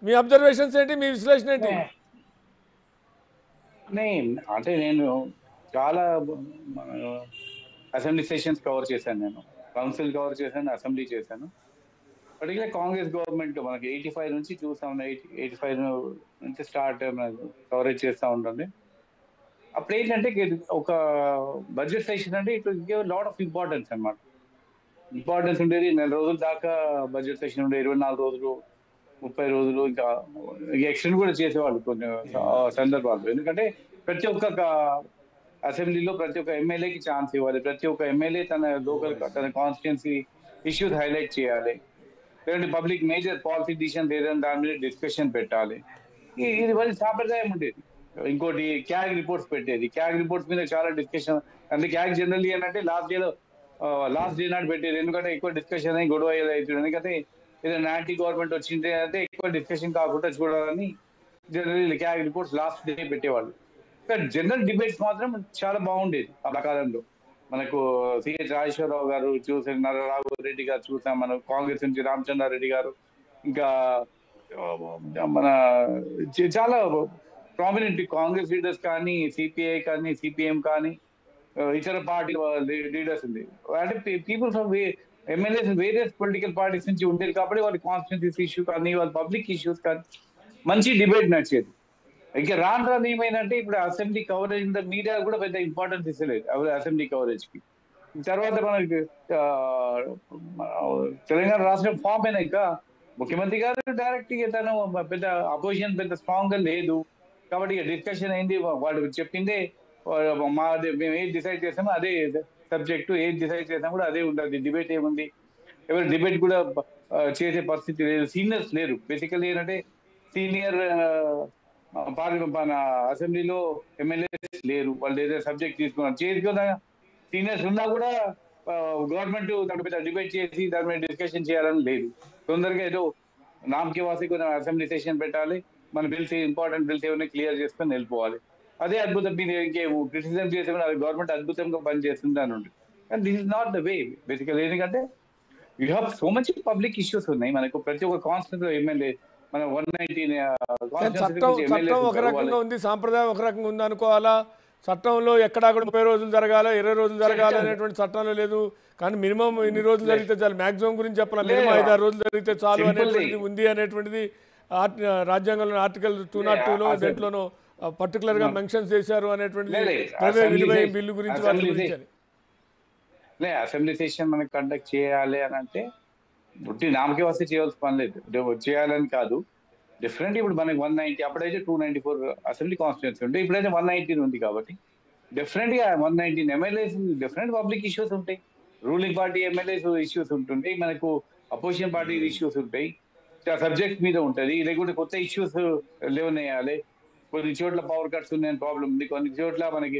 మీ observations ఏంటి మీ విశ్లేషణ ఏంటి నే- అంటే నేను చాలా అసెంబ్లీ సెషన్స్ కవర్ చేశాను నేను కౌన్సిల్ కవర్ చేశాను అసెంబ్లీ చేశాను పర్టికులర్ కాంగ్రెస్ గవర్నమెంట్ మనకి ఎయిటీ ఫైవ్ నుంచి చూస్తా ఉన్నాం ఎయిటీ ఎయిటీ ఫైవ్ నుంచి స్టార్ట్ కవరేజ్ చేస్తూ ఉంటుంది అప్పుడు ఏంటంటే ఇది ఒక బడ్జెట్ సెషన్ అంటే it give lot of importance అన్నమాట ఇంపార్టెన్స్ ఉండేది నెల రోజుల దాకా బడ్జెట్ సెషన్ ఉండేది ఇరవై నాలుగు రోజులు ముప్పై రోజులు ఇంకా ఎక్స్టెండ్ కూడా చేసేవాళ్ళు కొన్ని ఆ, సందర్భాలు ఎందుకంటే ప్రతి ఒక్క క- అసెంబ్లీలో ప్రతి ఒక్క ఎమ్మెల్యేకి ఛాన్స్ ఇవ్వాలి ప్రతి ఒక్క ఎమ్మెల్యే తన లోకల్ తన కాన్స్టిట్యున్సీ ఇష్యూస్ హైలైట్ చేయాలి లేదంటే పబ్లిక్ మేజర్ పాలసీ డిసిషన్ ఏదైనా దాని మీద డిస్కషన్ పెట్టాలి ఈ- ఇది వల్ల సాంప్రదాయం ఉండేది ఇంకోటి క్యాగ్ రిపోర్ట్స్ పెట్టేది క్యాగ్ రిపోర్ట్స్ మీద చాలా డిస్కషన్ అంటే క్యాగ్ జనరల్లీ ఏంటంటే లాస్ట్ డేలో లాస్ట్ డే నాడు పెట్టేది ఎందుకంటే ఎక్కువ డిస్కషన్ అయ్యి గొడవ అయ్యేది అవుతుంది ఎందుకంటే ఏదైనా యాంటీ గవర్నమెంట్ వచ్చింది అంటే ఎక్కువ డిస్కషన్ కాకుండా చూడాలని generally CAG reports last day పెట్టేవాళ్ళు కానీ జనరల్ డిబేట్స్ మాత్రం చాలా బాగుండేది ఆ కాలంలో మనకు సిహెచ్ రాజేశ్వరరావు గారు చూసాం నరరాఘవ రెడ్డి గారు చూసాం మన కాంగ్రెస్ నుంచి రామచంద్రారెడ్డి గారు ఇంకా ఆ, మన చ- చాలా ప్రామినెంట్ కాంగ్రెస్ లీడర్స్ కానీ సిపిఐ కానీ సిపిఎం కానీ ఆ, ఇతర పార్టీ లీడర్స్ ఉంది అంటే people from MLAs various political parties నుంచి ఉండేది కాబట్టి వాళ్ళ కాన్స్టిట్యూన్సీ ఇష్యూ కానీ వాళ్ళ పబ్లిక్ ఇష్యూస్ కానీ మంచి డిబేట్ నడిచేది ఇంకా రాను రాను ఏమైందంటే ఇప్పుడు అసెంబ్లీ కవరేజ్ మీడియా కూడా పెద్ద ఇంపార్టెన్స్ ఇస్తలేదు అసెంబ్లీ కవరేజ్ కి తర్వాత మనకి ఆ, మన తెలంగాణ రాష్ట్రం ఫామ్ అయినాక ముఖ్యమంత్రి గారు డైరెక్ట్ గా తను పెద్ద అపోజిషన్ పెద్ద స్ట్రాంగ్ గా లేదు కాబట్టి డిస్కషన్ అయింది వాళ్ళు చెప్పిందే వా- మా మేము ఏది డిసైడ్ చేసామో అదే సబ్జెక్ట్ ఏది డిసైడ్ చేసామో కూడా అదే ఉంటుంది డిబేట్ ఏముంది ఎవరు డిబేట్ కూడా ఆ, చేసే పరిస్థితి లేదు సీనియర్స్ లేరు బేసికల్లీ ఏంటంటే సీనియర్ పార్లమెంట్ మన అసెంబ్లీలో ఎమ్మెల్యేస్ లేరు వాళ్ళు ఏదైనా సబ్జెక్ట్ తీసుకున్నారు చేసుకున్న సీనియర్స్ ఉన్నా కూడా గవర్నమెంట్ దాని మీద డిబేట్ చేసి దాని మీద డిస్కషన్ చేయాలని లేదు తొందరగా ఏదో నామకే వాసి కొన్ని అసెంబ్లీ సెషన్ పెట్టాలి మన బిల్స్ ఇంపార్టెంట్ బిల్స్ ఏమైనా క్లియర్ చేసుకొని వెళ్ళిపోవాలి అదే అద్భుతం మీరు ఇంకేమో క్రిటిసిజం చేసే కూడా అది గవర్నమెంట్ అద్భుతంగా పనిచేస్తుంది అని ఉంది కానీ this is not the way basically ఎందుకంటే you have so much public issues ఉన్నాయి మనకు ప్రతి ఒక్క కాన్స్టిట్యూట్ ఎమ్మెల్యే మన వన్ నైన్టీ కానీ చట్టం చట్టం ఒక రకంగా ఉంది సాంప్రదాయం ఒక రకంగా ఉంది అనుకోవాలా చట్టంలో ఎక్కడా కూడా ముప్పై రోజులు జరగాలి ఇరవై రోజులు జరగాలి అనేటువంటి చట్టంలో లేదు కానీ మినిమం ఇన్ని రోజులు జరిగితే చాలు మాక్సిమం గురించి చెప్పాలి మినిమం లేదు. ఐదారు రోజులు జరిగితే చాలు Simply. అనేటువంటిది ఉంది అనేటువంటిది ఆర్ట్- రాజ్యాంగంలో ఆర్టికల్ టూ నాట్ టూలో అసలు- దేంట్లోనో పర్టికులర్ గా మెన్షన్ చేశారు అనేటువంటిది లేదు, లేదు. ద్రవ్య అసెంబ్లీ వినిమయ సే- బిల్లు గురించి వాటి అసెంబ్లీ గురించి సే- అని లే అసెంబ్లీ సెషన్ మనం కండక్ట్ చేయాలి అని అంటే పుట్టి నామకే వస్తే చేయాల్సిన పని లేదు డే- చేయాలని కాదు డిఫరెంట్ ఇప్పుడు మనకి వన్ నైన్టీ అప్పుడైతే two ninety four assembly constituency ఉంటే ఇప్పుడైతే వన్ నైన్టీన్ ఉంది కాబట్టి డిఫరెంట్ గా one nineteen MLAs different public issues ఉంటాయి రూలింగ్ పార్టీ ఎమ్మెల్యేస్ ఇష్యూస్ ఉంటుంటాయి మనకు అపోజిషన్ పార్టీ ఇష్యూస్ ఉంటాయి సబ్జెక్ట్ మీద ఉంటది లేకుంటే కొత్త ఇష్యూస్ లేవనేయాలి కొన్ని చోట్ల పవర్ కట్స్ ఉన్నాయని ప్రాబ్లం ఉంది కొన్ని చోట్ల మనకి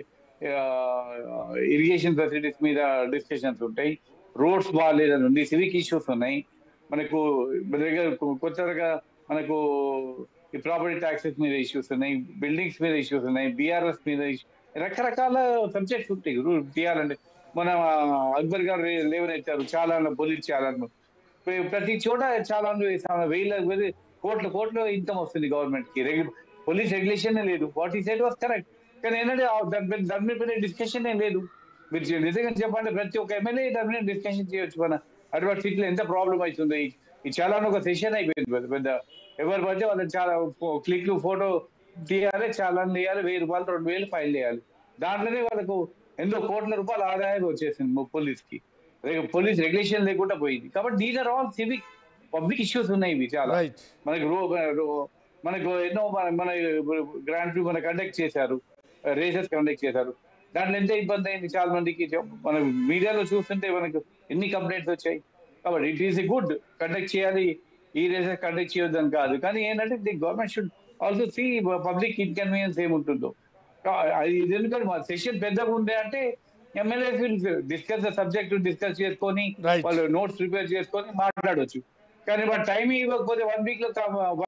ఇరిగేషన్ ఫెసిలిటీస్ మీద డిస్కషన్స్ ఉంటాయి రోడ్స్ బాగాలేదని ఉంది సివిక్ ఇష్యూస్ ఉన్నాయి మనకు మన దగ్గర కొ- కొత్తగా మనకు ఈ ప్రాపర్టీ ట్యాక్సెస్ మీద ఇష్యూస్ ఉన్నాయి బిల్డింగ్స్ మీద ఇష్యూస్ ఉన్నాయి బీఆర్ఎస్ మీద issues- రకరకాల సబ్జెక్ట్స్ ఉంటాయి రూల్ తీయాలంటే మన అక్బర్ గారు లే- లేవనెత్తారు చాలా పోలీస్ చాలా ప్రతి చోట చాలా వేల వేల కోట్ల కోట్ల ఇన్కమ్ వస్తుంది గవర్నమెంట్ కి పోలీస్ రెగ్యులేషన్ లేదు వాట్ ఈ సైడ్ వాస్ కరెక్ట్ కానీ ఏంటంటే ఆ దాని మీద దాని మీద డిస్కషన్ ఏం లేదు మీరు చే- నిజంగా చెప్పండి ప్రతి ఒక్క ఎమ్మెల్యే దాని మీద డిస్కషన్ చేయొచ్చు మన అటువంటి సీట్లో ఎంత ప్రాబ్లం అవుతుంది ఈ- ఈ చాలా ఒక సెషన్ అయిపోయింది పెద్ద పెద్ద ఎవరు పడితే వాళ్ళకి చాలా క్లిక్లు ఫోటో తీయాలి చాలా తీయాలి వెయ్యి రూపాయలు రెండు వేలు ఫైల్ చేయాలి దాంట్లోనే వాళ్ళకు ఎన్నో కోట్ల రూపాయలు ఆదాయం వచ్చేసింది పోలీస్ కి పోలీస్ రెగ్యులేషన్ లేకుండా పోయింది కాబట్టి these are all civic public issues ఉన్నాయి ఇవి చాలా రైట్ మనకి రో రో- మనకు ఎన్నో మన- మన గ్రాండ్ మన కండక్ట్ చేశారు రేసెస్ కండక్ట్ చేశారు దాంట్లో ఎంత ఇబ్బంది అయింది చాలా మందికి చెప్- మన మీడియాలో చూస్తుంటే మనకు ఎన్ని కంప్లైంట్స్ వచ్చాయి కాబట్టి ఇట్ ఈస్ గుడ్ కండక్ట్ చేయాలి ఈ రేసెస్ కండక్ట్ చేయొద్దు అని కాదు కానీ ఏంటంటే the government should also see public inconvenience ఏముంటుందో కా- అది ఇది ఎందుకంటే మా సెషన్ పెద్దగా ఉండే అంటే MLAs will discuss the subject discuss చేసుకొని Right. వాళ్ళు నోట్స్ ప్రిపేర్ చేసుకొని మాట్లాడవచ్చు కానీ మరి టైం ఇవ్వకపోతే వన్ వీక్ లో